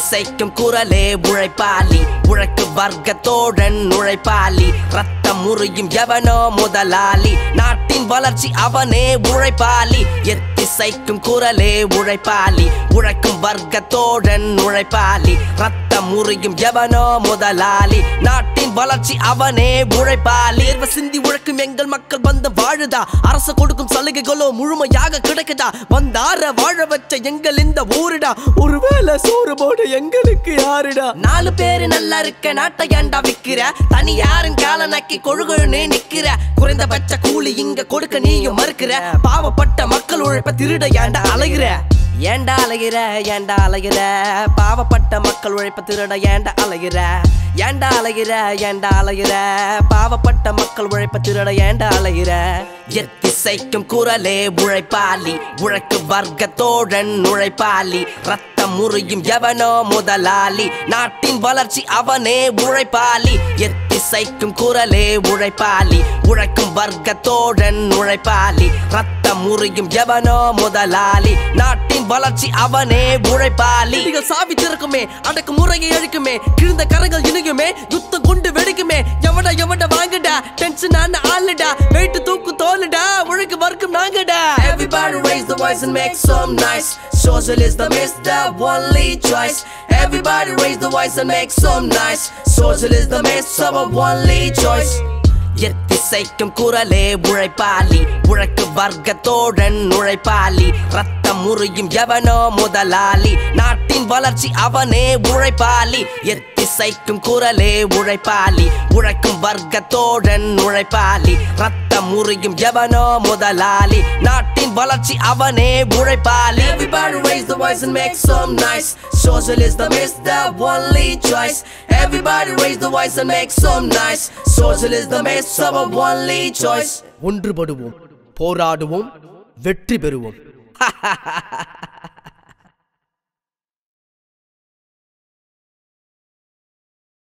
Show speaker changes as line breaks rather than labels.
எத்திசைக்கும் குரலே உழைப்பாளி உழைக்கு வர்க்கத்தோழன் உழைப்பாளி ரத்தம் முறியும் எவனோ முதலாளி நாட்டின் வளர்ச்சி அவனே உழைப்பாளி எத்திசைக்கும் குரலே உழைப்பாளி உழைக்கும் வர்க்கத்தோழன் உழைப்பாளி ரத்தம் முறியும் எவனோ முதலாளி நாட்டின் வளர்ச்சி அவனே உழைப்பாளி தேர்வ சிந்தி உழைக்கும் எங்கள் மக்கள் வந்த வாழுதா அரசு கொடுக்கும் சலுகைகளோ முழுமையாக கிடைக்குதா வந்தார வாழ வச்ச எங்கள் இந்த ஊருடா ஒருவேளை சோறு போட எங்களுக்கு யாருடா நாலு பேரு நல்லா இருக்க நாட்டை ஏண்டா விக்கிற தனி யாரும் கால நக்கி கொழுகொழுன்னு நிக்கிற குறைந்தபட்ச கூலி இங்க கொடுக்க நீயும் மறுக்கிற பாவப்பட்ட மக்கள் உழைப்ப திருட ஏண்டா அலைகிற ஏண்டா அலைகிற ஏண்டா அலைகிற பாவப்பட்ட மக்கள் உழைப்ப திருட ஏண்டா அலைகிற ஏண்டா அலைகிற ஏண்டா அலைகிற பாவப்பட்ட மக்கள் உழைப்ப திருட ஏண்டா அலைகிற எத்திசைக்கும் குரலே உழைப்பாளி உழைக்கு வர்க்கத்தோழன் உழைப்பாளி ரத்தம் முறியும் எவனோ முதலாளி நாட்டின் வளர்ச்சி அவனே உழைப்பாளி எத்திசைக்கும் குரலே உழைப்பாளி உழைக்கும் வர்க்கத்தோழன் உழைப்பாளி ரத்தம் முறியும் எவனோ முதலாளி நாட்டின் வளர்ச்சி அவனே உழைப்பாளி நீங்கள் சாவி திறக்குமே அடக்கு முறையை அழிக்குமே கிழிந்த கரங்கள் இணையுமே யுத்தம் கொண்டு வெடிக்குமே எவட எவட வாங்கடா டென்ஷன் ஆன ஆளுடா வெயிட் தூக்கு தோலுடா உழைக்கு வர்க்கம் நாங்கடா Everybody raise the voice and make some nice Socialism is the only choice Everybody raise the voice and make some nice Socialism is our only choice எத்திசைக்கும் குரலே உழைப்பாளி உழைக்கு வர்க்கத்தோழன் உழைப்பாளி ரத்தம் முறியும் எவனோ முதலாளி நாட்டின் வளர்ச்சி அவனே உழைப்பாளி எத்திசைக்கும் குரலே உழைப்பாளி உழைக்கும் வர்க்கத்தோழன் உழைப்பாளி ரத்தம் முறியும் எவனோ முதலாளி நாட்டின் வளர்ச்சி அவனே உழைப்பாளி Everybody raise the voice and make some nice Socialism is the only choice Everybody raise the voice and make some nice Socialism is our only choice
ஒன்றுபடுவோம் போராடுவோம் வெற்றி பெறுவோம்